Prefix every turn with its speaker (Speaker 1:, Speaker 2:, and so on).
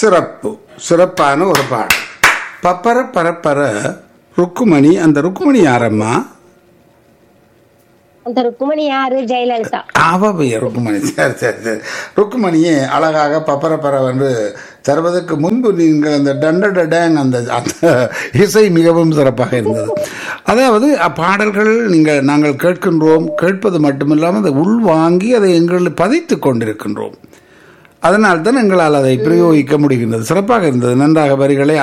Speaker 1: சிறப்பு சிறப்பான ஒரு பாடல் பப்பர பரப்பர ருக்குமணி அந்த ருக்குமணி யாரம்மா
Speaker 2: அந்த ருக்குமணி யாரு ஜெயலலிதா
Speaker 1: அவ பெயர் ருக்குமணி சரி சரி சரி ருக்குமணியே அழகாக பப்பரப்பர என்று தருவதற்கு முன்பு நீங்கள் அந்த டண்ட டேங் அந்த அந்த இசை மிகவும் சிறப்பாக இருந்தது அதாவது அப்பாடல்கள் நீங்கள் நாங்கள் கேட்கின்றோம் கேட்பது மட்டுமில்லாமல் அதை உள்வாங்கி அதை எங்களில் பதித்து கொண்டிருக்கின்றோம் அதனால் தான் எங்களால் அதை பிரயோகிக்க முடிகின்றது சிறப்பாக இருந்தது நன்றாக வரிகளை